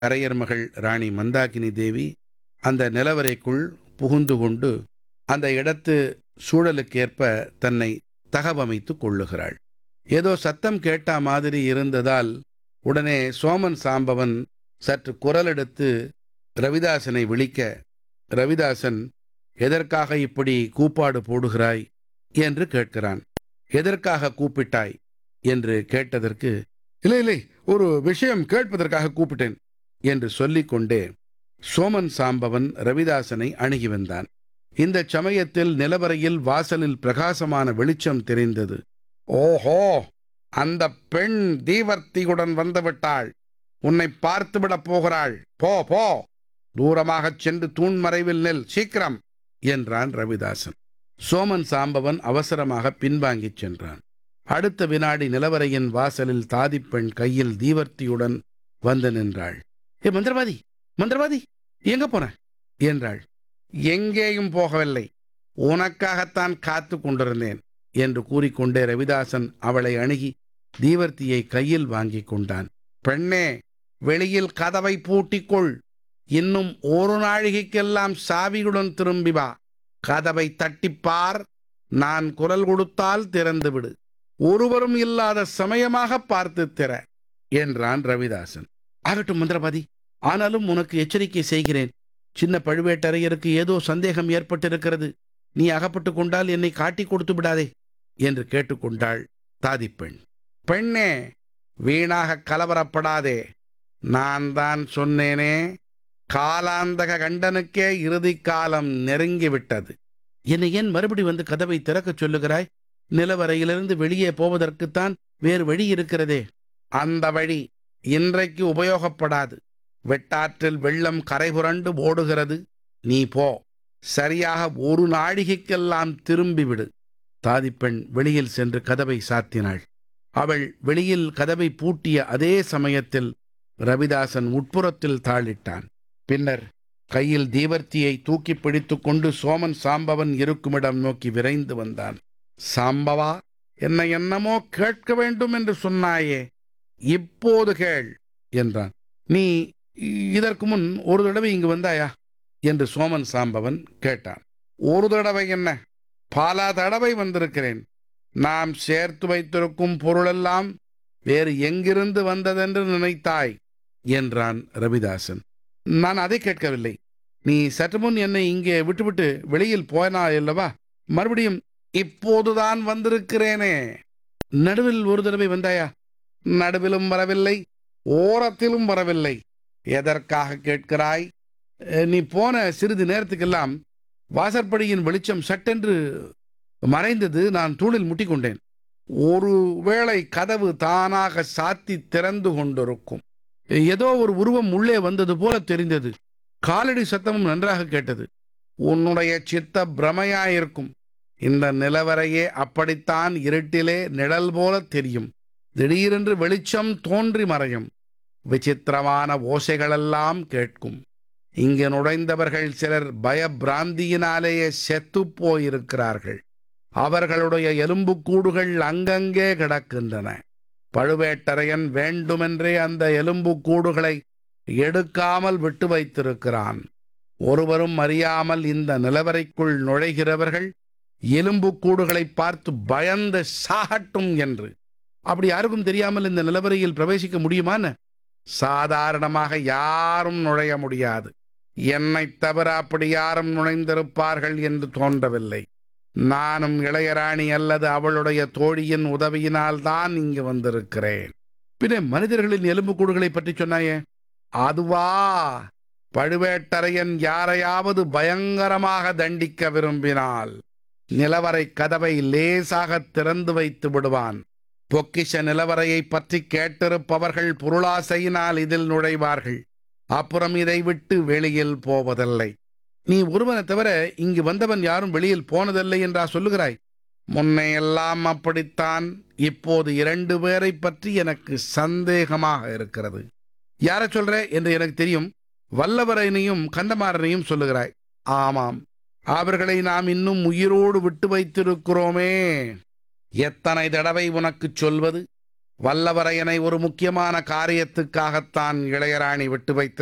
கரையர் மகள் ராணி மந்தாகினி தேவி அந்த நிலவறைக்குள் புகுந்து கொண்டு அந்த இடத்து சூழலுக்கேற்ப தன்னை தகவமைத்துக் கொள்ளுகிறாள் ஏதோ சத்தம் கேட்டா மாதிரி இருந்ததால் உடனே சோமன் சாம்பவன் சற்று குரலெடுத்து ரவிதாசனை விழிக்க ரவிதாசன் எதற்காக இப்படி கூப்பாடு போடுகிறாய் என்று கேட்கிறான் எதற்காக கூப்பிட்டாய் என்று கேட்டதற்கு இல்லை இல்லை ஒரு விஷயம் கேட்பதற்காக கூப்பிட்டேன் என்று சொல்லிக்கொண்டே சோமன் சாம்பவன் ரவிதாசனை அணுகி வந்தான் இந்த சமயத்தில் நிலவரையில் வாசலில் பிரகாசமான வெளிச்சம் தெரிந்தது ஓஹோ அந்த பெண் தீவர்த்தியுடன் வந்துவிட்டாள் உன்னை பார்த்துவிடப் போகிறாள் போ போ தூரமாகச் சென்று தூண் மறைவில் நெல் சீக்கிரம் என்றான் ரவிதாசன் சோமன் சாம்பவன் அவசரமாக பின்வாங்கிச் சென்றான் அடுத்த வினாடி நிலவரையின் வாசலில் தாதிப்பெண் கையில் தீவர்த்தியுடன் வந்து நின்றாள் ஏ மந்திரவாதி மந்திரவாதி எங்க போன என்றாள் எங்கேயும் போகவில்லை உனக்காகத்தான் காத்து கொண்டிருந்தேன் என்று கூறிக்கொண்டே ரவிதாசன் அவளை அணுகி தீவர்த்தியை கையில் வாங்கிக் கொண்டான் பெண்ணே வெளியில் கதவை பூட்டிக்கொள் இன்னும் ஒரு நாழிகைக்கெல்லாம் சாவியுடன் திரும்பி வா கதவை தட்டிப்பார் நான் குரல் கொடுத்தால் திறந்து விடு ஒருவரும் இல்லாத சமயமாக பார்த்து திற என்றான் ரவிதாசன் ஆகட்டும் மந்திரவாதி ஆனாலும் உனக்கு எச்சரிக்கை செய்கிறேன் சின்ன பழுவேட்டரையருக்கு ஏதோ சந்தேகம் ஏற்பட்டிருக்கிறது நீ அகப்பட்டு கொண்டால் என்னை காட்டி கொடுத்து விடாதே என்று கேட்டுக்கொண்டாள் தாதிப்பெண் பெண்ணே வீணாக கலவரப்படாதே நான் தான் சொன்னேனே காலாந்தக கண்டனுக்கே இறுதி காலம் நெருங்கிவிட்டது என்னை ஏன் மறுபடி வந்து கதவை திறக்கச் சொல்லுகிறாய் நிலவரையிலிருந்து வெளியே போவதற்குத்தான் வேறு வழி இருக்கிறதே அந்த வழி இன்றைக்கு உபயோகப்படாது வெட்டாற்றில் வெள்ளம் கரைபுரண்டு ஓடுகிறது நீ போ சரியாக ஒரு நாழிகைக்கெல்லாம் திரும்பிவிடு தாதிப்பெண் வெளியில் சென்று கதவை சாத்தினாள் அவள் வெளியில் கதவை பூட்டிய அதே சமயத்தில் ரவிதாசன் உட்புறத்தில் தாளிட்டான் பின்னர் கையில் தீவர்த்தியை தூக்கி பிடித்துக் கொண்டு சோமன் சாம்பவன் இருக்குமிடம் நோக்கி விரைந்து வந்தான் சாம்பவா என்னை என்னமோ கேட்க வேண்டும் என்று சொன்னாயே இப்போது கேள் என்றான் நீ இதற்கு முன் ஒரு தடவை இங்கு வந்தாயா என்று சோமன் சாம்பவன் கேட்டான் ஒரு தடவை என்ன பல தடவை வந்திருக்கிறேன் நாம் சேர்த்து வைத்திருக்கும் பொருளெல்லாம் வேறு எங்கிருந்து வந்ததென்று நினைத்தாய் என்றான் ரவிதாசன் நான் அதை கேட்கவில்லை நீ சற்று முன் என்னை இங்கே விட்டுவிட்டு வெளியில் போனாய் அல்லவா மறுபடியும் இப்போதுதான் வந்திருக்கிறேனே நடுவில் ஒரு தடவை வந்தாயா நடுவிலும் வரவில்லை ஓரத்திலும் வரவில்லை எதற்காக கேட்கிறாய் அஹ், நீ போன சிறிது நேரத்துக்கெல்லாம் வாசற்படியின் வெளிச்சம் சட்டென்று மறைந்தது நான் தூணில் முட்டிக்கொண்டேன் ஒருவேளை கதவு தானாக சாத்தி திறந்து கொண்டிருக்கும் ஏதோ ஒரு உருவம் உள்ளே வந்தது போல தெரிந்தது காலடி சத்தமும் நன்றாக கேட்டது உன்னுடைய சித்த பிரமையாயிருக்கும் இந்த நிலவரையே அப்படித்தான் இருட்டிலே நிழல் போல தெரியும் திடீரென்று வெளிச்சம் தோன்றி மறையும் விசித்திரமான ஓசைகளெல்லாம் கேட்கும் இங்கு நுழைந்தவர்கள் சிலர் பயபிராந்தியினாலேயே செத்துப் போயிருக்கிறார்கள் அவர்களுடைய எலும்புக்கூடுகள் அங்கங்கே கிடக்கின்றன பழுவேட்டரையன் வேண்டுமென்றே அந்த எலும்புக்கூடுகளை எடுக்காமல் விட்டு வைத்திருக்கிறான் ஒருவரும் அறியாமல் இந்த நிலவரைக்குள் நுழைகிறவர்கள் எலும்புக்கூடுகளை பார்த்து பயந்து சாகட்டும் என்று அப்படி யாருக்கும் தெரியாமல் இந்த நிலவரையில் பிரவேசிக்க முடியுமான சாதாரணமாக யாரும் நுழைய முடியாது என்னைத் தவிர அப்படி யாரும் நுழைந்திருப்பார்கள் என்று தோன்றவில்லை நானும் இளையராணி அல்லது அவளுடைய தோழியின் உதவியினால் தான் இங்கு வந்திருக்கிறேன் பின்ன மனிதர்களின் எலும்புக்கூடுகளை பற்றி சொன்னாயே அதுவா பழுவேட்டரையன் யாரையாவது பயங்கரமாக தண்டிக்க விரும்பினால் நிலவரை கதவை லேசாக திறந்து வைத்து விடுவான் பொக்கிஷ நிலவரையை பற்றி கேட்டிருப்பவர்கள் பொருளாசையினால் இதில் நுழைவார்கள் அப்புறம் இதை விட்டு வெளியில் போவதில்லை நீ ஒருவனை தவிர இங்கு வந்தவன் யாரும் வெளியில் போனதில்லை என்றா சொல்லுகிறாய் முன்னை எல்லாம் அப்படித்தான் இப்போது இரண்டு பேரை பற்றி எனக்கு சந்தேகமாக இருக்கிறது யாரை சொல்ற என்று எனக்கு தெரியும் வல்லவரையனையும் கந்தமாறனையும் சொல்லுகிறாய் ஆமாம் அவர்களை நாம் இன்னும் உயிரோடு விட்டு வைத்திருக்கிறோமே எத்தனை தடவை உனக்கு சொல்வது வல்லவரையனை ஒரு முக்கியமான காரியத்துக்காகத்தான் இளையராணி விட்டு வைத்த